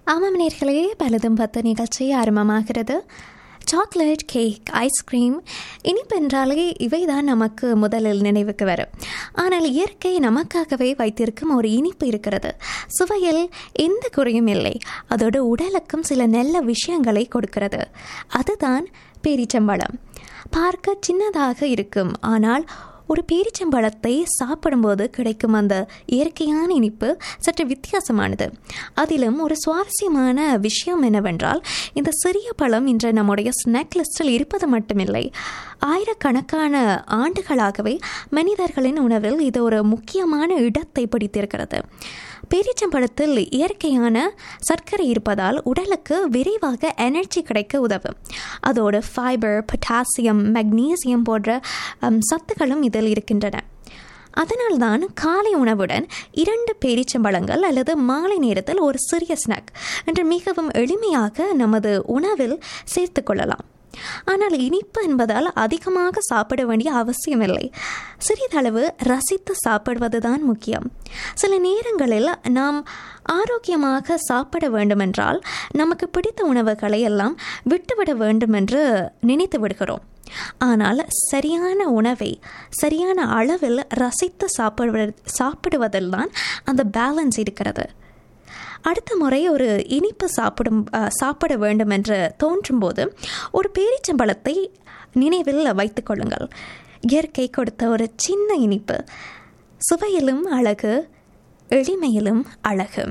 ஆமாம் நேர்களே பலதும் பத்து நிகழ்ச்சி ஆரம்பமாகிறது சாக்லேட் கேக் ஐஸ்கிரீம் இனிப்பென்றாலே இவைதான் நமக்கு முதலில் நினைவுக்கு வரும் ஆனால் இயற்கை நமக்காகவே வைத்திருக்கும் ஒரு இனிப்பு இருக்கிறது சுவையில் எந்த குறையும் இல்லை அதோடு உடலுக்கும் சில நல்ல விஷயங்களை கொடுக்கிறது அதுதான் பேரிச்சம்பழம் பார்க்க சின்னதாக இருக்கும் ஆனால் ஒரு பேரிச்சம்பழத்தை சாப்பிடும்போது கிடைக்கும் அந்த இயற்கையான இனிப்பு சற்று வித்தியாசமானது அதிலும் ஒரு சுவாரஸ்யமான விஷயம் என்னவென்றால் இந்த சிறிய பழம் இன்று நம்முடைய ஸ்நாக் லிஸ்டில் இருப்பது மட்டுமில்லை ஆயிரக்கணக்கான ஆண்டுகளாகவே மனிதர்களின் உணவில் இது ஒரு முக்கியமான இடத்தை பிடித்திருக்கிறது பேரிச்சம்பழத்தில் இயற்கையான சர்க்கரை இருப்பதால் உடலுக்கு விரைவாக எனர்ஜி கிடைக்க உதவும் அதோடு ஃபைபர் பொட்டாசியம் மெக்னீசியம் போன்ற சத்துக்களும் இதில் இருக்கின்றன அதனால்தான் காலை உணவுடன் இரண்டு பேரிச்சம்பழங்கள் அல்லது மாலை நேரத்தில் ஒரு சிறிய ஸ்நாக் என்று மிகவும் எளிமையாக நமது உணவில் சேர்த்து கொள்ளலாம் ஆனால் இனிப்பு என்பதால் அதிகமாக சாப்பிட வேண்டிய அவசியமில்லை சிறிதளவு ரசித்து சாப்பிடுவதுதான் முக்கியம் சில நேரங்களில் நாம் ஆரோக்கியமாக சாப்பிட வேண்டுமென்றால் நமக்கு பிடித்த உணவுகளை எல்லாம் விட்டுவிட வேண்டும் என்று நினைத்து விடுகிறோம் ஆனால் சரியான உணவை சரியான அளவில் ரசித்து சாப்பிடுவ சாப்பிடுவதில் தான் அந்த பேலன்ஸ் இருக்கிறது அடுத்த முறை ஒரு இனிப்பு சாப்பிடும் சாப்பிட வேண்டும் என்று தோன்றும் போது ஒரு பேரிச்சம்பழத்தை நினைவில் வைத்து கொள்ளுங்கள் இயற்கை கொடுத்த ஒரு சின்ன இனிப்பு சுவையிலும் அழகு எளிமையிலும் அழகு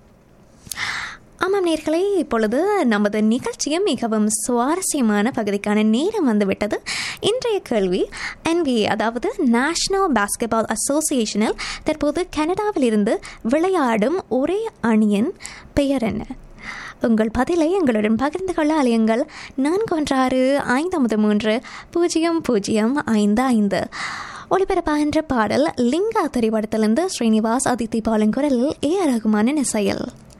ஆமாம் நேர்களே இப்பொழுது நமது நிகழ்ச்சியும் மிகவும் சுவாரஸ்யமான பகுதிக்கான நேரம் வந்துவிட்டது இன்றைய கேள்வி என்பிஏ அதாவது நேஷனல் பாஸ்கெட்பால் அசோசியேஷனில் தற்போது கனடாவில் இருந்து விளையாடும் ஒரே அணியின் பெயர் என்ன உங்கள் பதிலை எங்களுடன் பகிர்ந்து கொள்ள அலையுங்கள் நான்கு ஒன்று ஆறு ஐந்து ஐம்பது மூன்று பூஜ்ஜியம் பூஜ்ஜியம் ஐந்து ஐந்து ஒளிபரப்பாகின்ற பாடல் லிங்கா திரைப்படத்திலிருந்து ஸ்ரீனிவாஸ் அதித்தி பாலன் குரலில் ஏ ரகுமானின் இசையில்